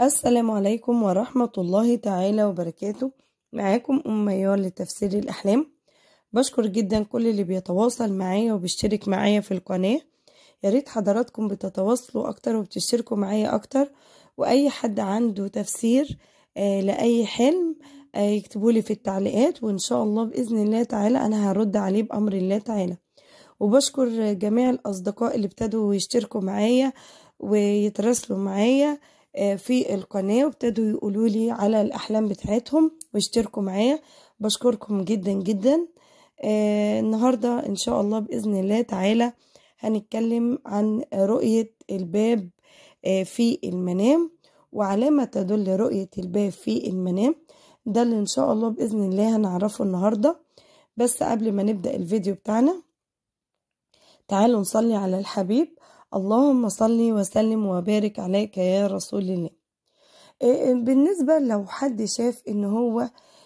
السلام عليكم ورحمة الله تعالى وبركاته معاكم أم ميار لتفسير الأحلام بشكر جدا كل اللي بيتواصل معايا وبيشترك معايا في القناة يا ريت حضراتكم بتتواصلوا أكتر وبتشتركوا معايا أكتر وأي حد عنده تفسير آه لأي حلم آه يكتبولي في التعليقات وإن شاء الله بإذن الله تعالى أنا هرد عليه بأمر الله تعالى وبشكر جميع الأصدقاء اللي ابتدوا يشتركوا معايا ويتراسلوا معايا في القناة وابتدوا يقولوا لي على الأحلام بتاعتهم ويشتركوا معايا بشكركم جدا جدا آه النهاردة إن شاء الله بإذن الله تعالى هنتكلم عن رؤية الباب آه في المنام وعلامة تدل رؤية الباب في المنام ده اللي إن شاء الله بإذن الله هنعرفه النهاردة بس قبل ما نبدأ الفيديو بتاعنا تعالوا نصلي على الحبيب اللهم صل وسلم وبارك عليك يا رسول الله بالنسبة لو حد شاف ان هو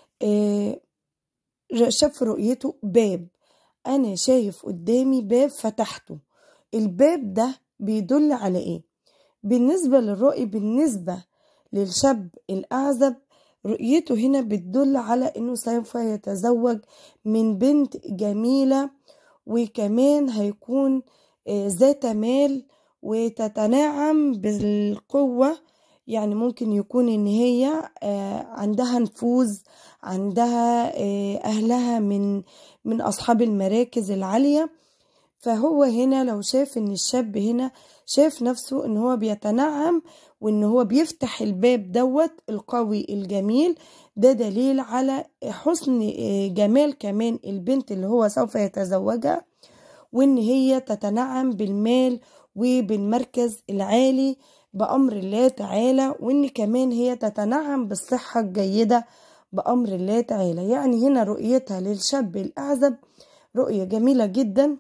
شاف رؤيته باب انا شايف قدامي باب فتحته الباب ده بيدل على ايه بالنسبة للرؤي بالنسبة للشاب الاعزب رؤيته هنا بتدل على انه سوف يتزوج من بنت جميلة وكمان هيكون ذات مال وتتناعم بالقوة يعني ممكن يكون ان هي عندها نفوذ عندها اهلها من من اصحاب المراكز العالية فهو هنا لو شاف ان الشاب هنا شاف نفسه ان هو بيتنعم وان هو بيفتح الباب دوت القوي الجميل ده دليل على حسن جمال كمان البنت اللي هو سوف يتزوجها وان هي تتنعم بالمال وبالمركز العالي بأمر الله تعالى وان كمان هي تتنعم بالصحة الجيدة بأمر الله تعالى يعني هنا رؤيتها للشاب الأعزب رؤية جميلة جدا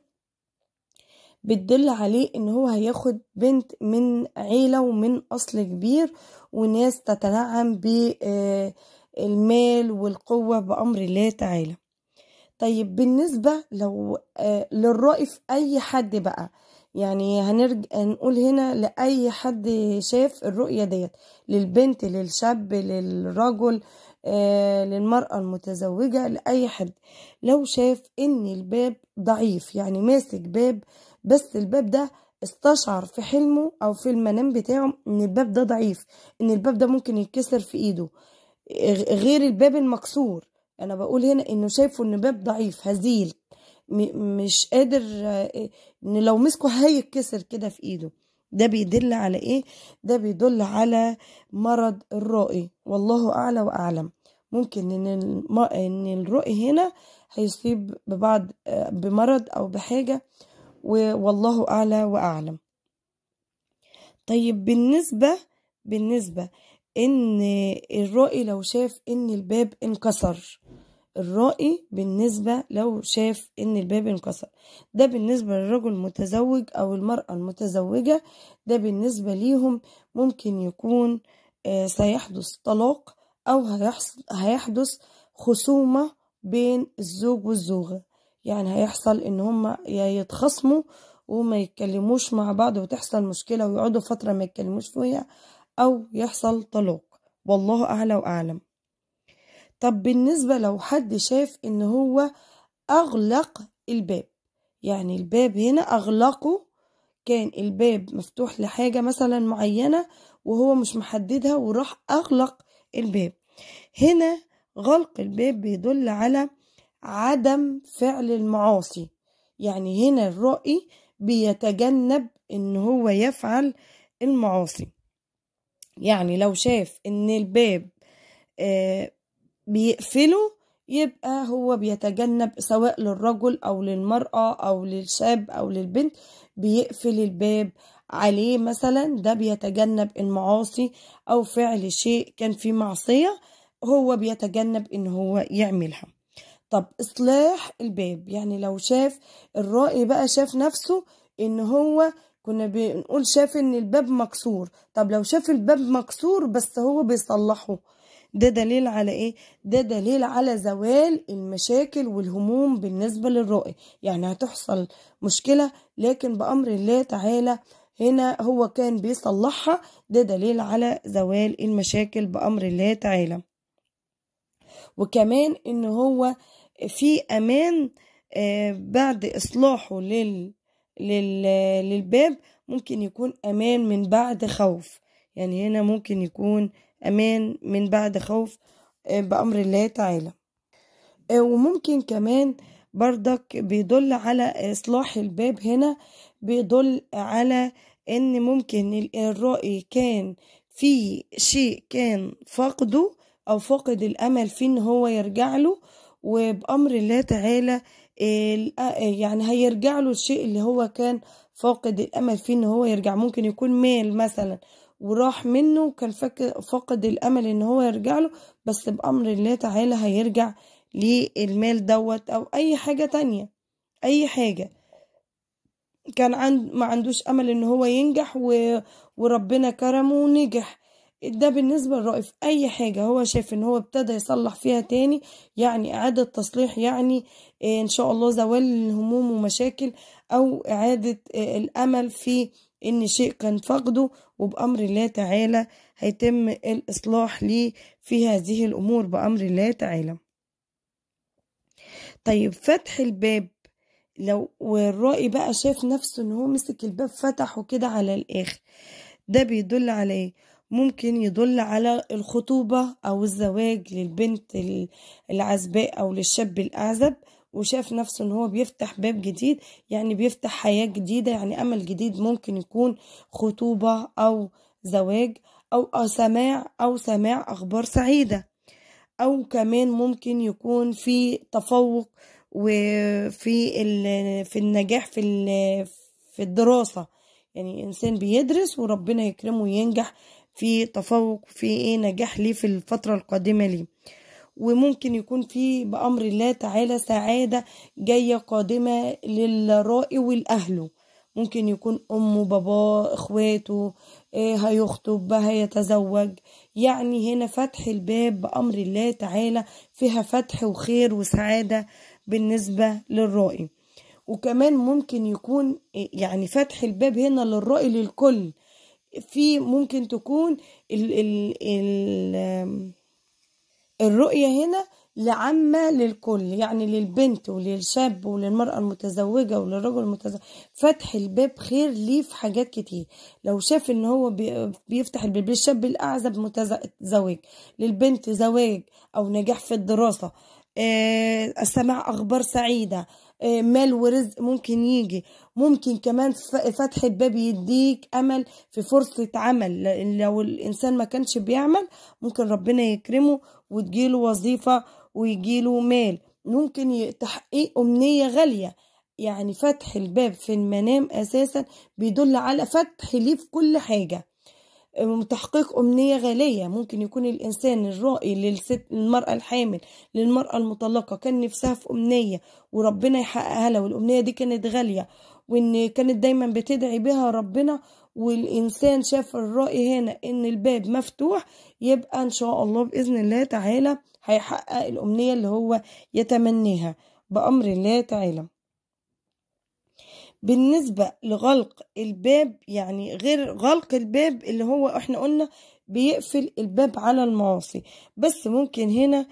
بتدل عليه ان هو هياخد بنت من عيلة ومن أصل كبير وناس تتنعم بالمال والقوة بأمر الله تعالى طيب بالنسبة لو آه للرأي في أي حد بقى يعني هنرجع نقول هنا لأي حد شاف الرؤية ديت للبنت للشاب للرجل آه للمرأة المتزوجة لأي حد لو شاف إن الباب ضعيف يعني ماسك باب بس الباب ده استشعر في حلمه أو في المنام بتاعه إن الباب ده ضعيف إن الباب ده ممكن يتكسر في إيده غير الباب المكسور انا بقول هنا انه شايفه ان باب ضعيف هزيل مش قادر ان لو مسكه هيتكسر كده في ايده ده بيدل على ايه ده بيدل على مرض الرائي والله اعلى واعلم ممكن ان الم... ان الرؤي هنا هيصيب ببعض بمرض او بحاجه والله اعلى واعلم طيب بالنسبه بالنسبه ان الرائي لو شاف ان الباب انكسر الرائي بالنسبة لو شاف ان الباب انكسر ده بالنسبة للرجل المتزوج او المرأة المتزوجة ده بالنسبة ليهم ممكن يكون آه سيحدث طلاق او هيحدث خصومة بين الزوج والزوجة يعني هيحصل ان هما يتخصموا وما يتكلموش مع بعض وتحصل مشكلة ويقعدوا فترة ما يتكلموش فيها أو يحصل طلاق والله أعلى وأعلم طب بالنسبة لو حد شاف إن هو أغلق الباب يعني الباب هنا أغلقه كان الباب مفتوح لحاجة مثلا معينة وهو مش محددها وراح أغلق الباب هنا غلق الباب بيدل على عدم فعل المعاصي يعني هنا الرأي بيتجنب إن هو يفعل المعاصي يعني لو شاف ان الباب آه بيقفله يبقى هو بيتجنب سواء للرجل او للمرأة او للشاب او للبنت بيقفل الباب عليه مثلا ده بيتجنب المعاصي او فعل شيء كان فيه معصية هو بيتجنب ان هو يعملها طب اصلاح الباب يعني لو شاف الرائي بقى شاف نفسه ان هو كنا بنقول شاف ان الباب مكسور طب لو شاف الباب مكسور بس هو بيصلحه ده دليل على ايه ده دليل على زوال المشاكل والهموم بالنسبة للرؤية يعني هتحصل مشكلة لكن بأمر الله تعالى هنا هو كان بيصلحها ده دليل على زوال المشاكل بأمر الله تعالى وكمان ان هو في امان بعد اصلاحه لل... لل... للباب ممكن يكون امان من بعد خوف يعني هنا ممكن يكون امان من بعد خوف بامر الله تعالى وممكن كمان بردك بيدل على اصلاح الباب هنا بيدل على ان ممكن الرائي كان في شيء كان فقده او فقد الامل في ان هو يرجع له وبامر الله تعالى يعني هيرجع له الشيء اللي هو كان فاقد الامل فيه ان هو يرجع ممكن يكون مال مثلا وراح منه وكان فاقد الامل ان هو يرجع له بس بامر الله تعالى هيرجع للمال دوت او اي حاجة تانية اي حاجة كان عند ما عندوش امل ان هو ينجح و... وربنا كرمه ونجح ده بالنسبة للرائي أي حاجة هو شايف إن هو ابتدى يصلح فيها تاني يعني إعادة تصليح يعني إن شاء الله زوال الهموم ومشاكل أو إعادة الأمل في إن شيء كان فقده وبأمر الله تعالى هيتم الإصلاح ليه في هذه الأمور بأمر الله تعالى طيب فتح الباب لو والرائي بقى شاف نفسه ان هو مسك الباب فتحه كده على الاخر ده بيدل على ايه ممكن يدل على الخطوبة أو الزواج للبنت العزباء أو للشاب الأعزب وشاف نفسه ان هو بيفتح باب جديد يعني بيفتح حياة جديدة يعني أمل جديد ممكن يكون خطوبة أو زواج أو سماع أو سماع أخبار سعيدة أو كمان ممكن يكون في تفوق وفي في النجاح في في الدراسة يعني إنسان بيدرس وربنا يكرمه وينجح في تفوق في ايه نجاح ليه في الفترة القادمة ليه وممكن يكون في بأمر الله تعالى سعادة جاية قادمة للرائي والأهله ممكن يكون أمه باباه إخواته إيه هيخطب هيتزوج يعني هنا فتح الباب بأمر الله تعالى فيها فتح وخير وسعادة بالنسبة للرائي وكمان ممكن يكون يعني فتح الباب هنا للرائي للكل في ممكن تكون ال ال ال الرؤية هنا لعامة للكل يعني للبنت وللشاب وللمرأة المتزوجة وللرجل المتزوج فتح الباب خير ليه في حاجات كتير لو شاف ان هو بيفتح الباب للشاب الأعزب متزوج للبنت زواج أو نجاح في الدراسة آه سماع أخبار سعيدة آه مال ورزق ممكن يجي ممكن كمان فتح الباب يديك امل في فرصة عمل لو الانسان ما كانش بيعمل ممكن ربنا يكرمه وتجيله وظيفة ويجيله مال ممكن تحقيق امنية غالية يعني فتح الباب في المنام اساسا بيدل على فتح ليه في كل حاجة تحقيق أمنية غالية ممكن يكون الإنسان الرائي للست المرأة الحامل للمرأة المطلقة كان نفسها في أمنية وربنا يحققها لها والأمنية دي كانت غالية وإن كانت دايما بتدعي بها ربنا والإنسان شاف الرأي هنا إن الباب مفتوح يبقى إن شاء الله بإذن الله تعالى هيحقق الأمنية اللي هو يتمنيها بأمر الله تعالى بالنسبة لغلق الباب يعني غير غلق الباب اللي هو احنا قلنا بيقفل الباب على المعاصي بس ممكن هنا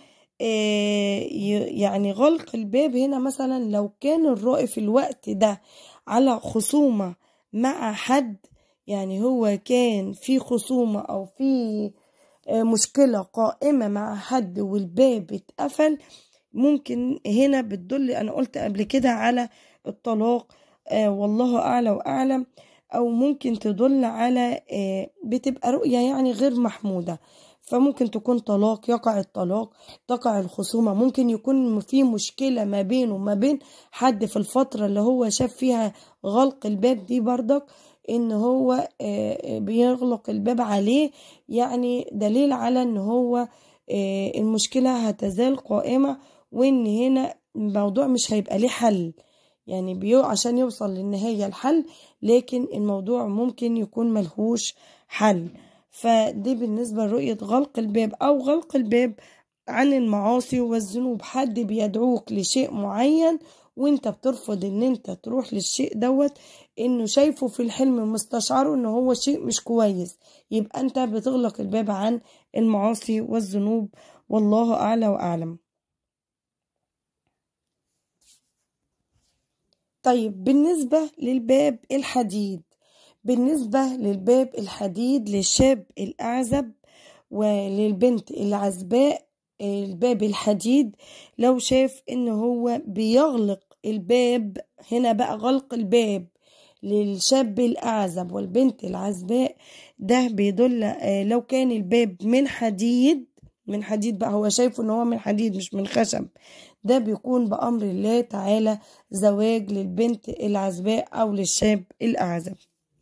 يعني غلق الباب هنا مثلا لو كان الرائي في الوقت ده على خصومة مع حد يعني هو كان في خصومة أو في مشكلة قائمة مع حد والباب اتقفل ممكن هنا بتدل أنا قلت قبل كده على الطلاق آه والله أعلى وأعلم أو ممكن تدل على آه بتبقى رؤية يعني غير محمودة فممكن تكون طلاق يقع الطلاق تقع الخصومة ممكن يكون في مشكلة ما بينه وما بين حد في الفترة اللي هو شاف فيها غلق الباب دي بردك ان هو آه بيغلق الباب عليه يعني دليل على ان هو المشكلة هتزال قائمة وان هنا الموضوع مش هيبقى ليه حل يعني بيو عشان يوصل للنهاية الحل لكن الموضوع ممكن يكون ملهوش حل فدي بالنسبة لرؤية غلق الباب أو غلق الباب عن المعاصي والذنوب حد بيدعوك لشيء معين وانت بترفض ان انت تروح للشيء دوت انه شايفه في الحلم مستشعره ان هو شيء مش كويس يبقى انت بتغلق الباب عن المعاصي والذنوب والله اعلى واعلم طيب بالنسبة للباب الحديد بالنسبة للباب الحديد للشاب الأعزب وللبنت العزباء الباب الحديد لو شاف ان هو بيغلق الباب هنا بقى غلق الباب للشاب الأعزب والبنت العزباء ده بيدل لو كان الباب من حديد من حديد بقى هو شايفه ان هو من حديد مش من خشب ده بيكون بأمر الله تعالى زواج للبنت العزباء أو للشاب الأعزب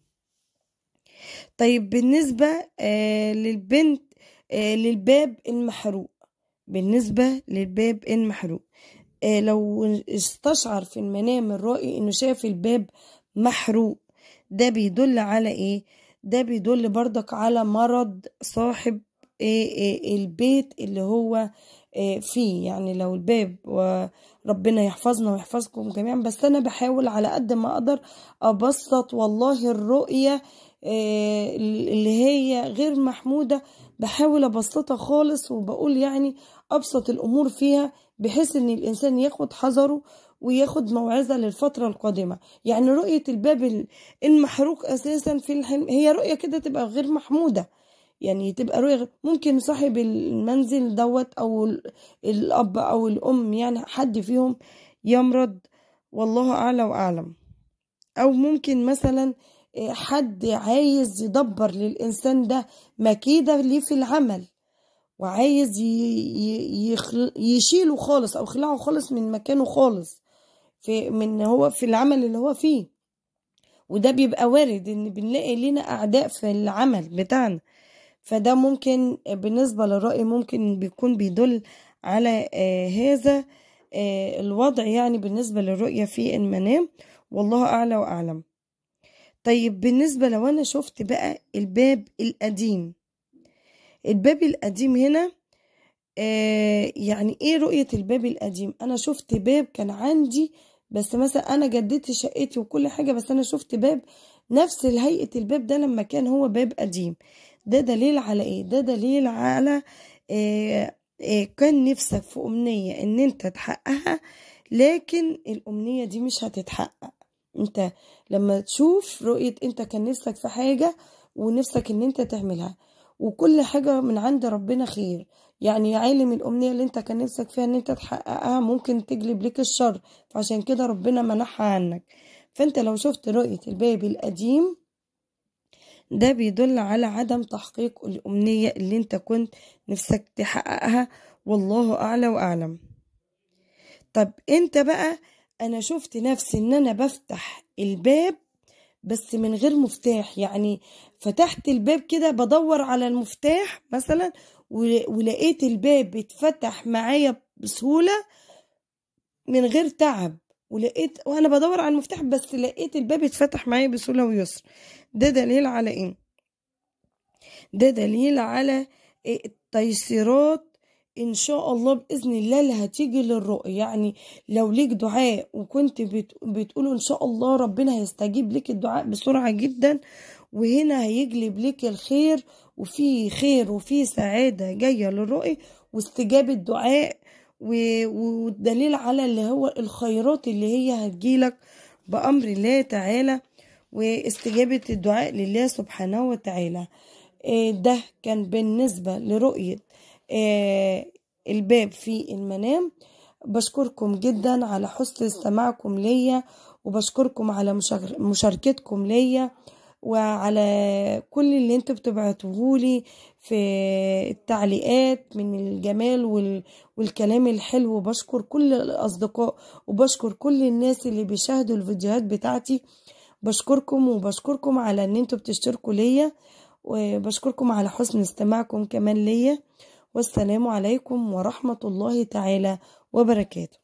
طيب بالنسبة آه للبنت آه للباب المحروق بالنسبة للباب المحروق آه لو استشعر في المنام الرائي انه شاف الباب محروق ده بيدل على ايه ده بيدل برضك على مرض صاحب البيت اللي هو فيه يعني لو الباب وربنا يحفظنا ويحفظكم جميعا بس انا بحاول على قد ما اقدر ابسط والله الرؤية اللي هي غير محمودة بحاول ابسطها خالص وبقول يعني ابسط الامور فيها بحيث ان الانسان ياخد حذره وياخد موعظة للفترة القادمة يعني رؤية الباب المحروق اساسا في الحلم هي رؤية كده تبقى غير محمودة يعني تبقى رؤية ممكن صاحب المنزل دوت او الاب او الام يعني حد فيهم يمرض والله اعلى واعلم او ممكن مثلا حد عايز يدبر للانسان ده مكيدة ليه في العمل وعايز يشيله خالص او يخلعه خالص من مكانه خالص في من هو في العمل اللي هو فيه وده بيبقى وارد ان بنلاقي لنا اعداء في العمل بتاعنا فده ممكن بالنسبة للرأي ممكن بيكون بيدل على آه هذا آه الوضع يعني بالنسبة للرؤية في المنام والله أعلى وأعلم طيب بالنسبة لو أنا شفت بقى الباب القديم الباب القديم هنا آه يعني ايه رؤية الباب القديم انا شفت باب كان عندي بس مثلا انا جددت شقتي وكل حاجة بس انا شفت باب نفس هيئة الباب ده لما كان هو باب قديم ده دليل على ايه ده دليل على إيه إيه كان نفسك في امنية ان انت تحققها لكن الامنية دي مش هتتحقق انت لما تشوف رؤية انت كان نفسك في حاجة ونفسك ان انت تعملها وكل حاجة من عند ربنا خير يعني عالم الأمنية اللي انت كان نفسك فيها ان انت تحققها ممكن تجلب لك الشر فعشان كده ربنا منحها عنك فانت لو شفت رؤية الباب القديم ده بيدل على عدم تحقيق الأمنية اللي انت كنت نفسك تحققها والله أعلى وأعلم طب انت بقى انا شفت نفسي ان انا بفتح الباب بس من غير مفتاح يعني فتحت الباب كده بدور على المفتاح مثلا ولقيت الباب اتفتح معايا بسهولة من غير تعب ولقيت وانا بدور على المفتاح بس لقيت الباب اتفتح معايا بسهولة ويسر ده دليل على ايه ده دليل على التيسيرات ان شاء الله باذن الله اللي هتيجي للرؤية يعني لو ليك دعاء وكنت بتقول ان شاء الله ربنا هيستجيب لك الدعاء بسرعة جدا وهنا هيجلب لك الخير وفي خير وفي سعادة جاية للرؤية واستجابة دعاء والدليل على اللي هو الخيرات اللي هي هتجيلك بأمر الله تعالى واستجابة الدعاء لله سبحانه وتعالى ده كان بالنسبة لرؤية الباب في المنام بشكركم جدا على حسن استماعكم ليا وبشكركم على مشاركتكم ليا وعلى كل اللي انتوا بتبعتوهولي في التعليقات من الجمال والكلام الحلو بشكر كل الأصدقاء وبشكر كل الناس اللي بيشاهدوا الفيديوهات بتاعتي بشكركم وبشكركم على ان انتوا بتشتركوا ليا وبشكركم على حسن استماعكم كمان ليا والسلام عليكم ورحمة الله تعالى وبركاته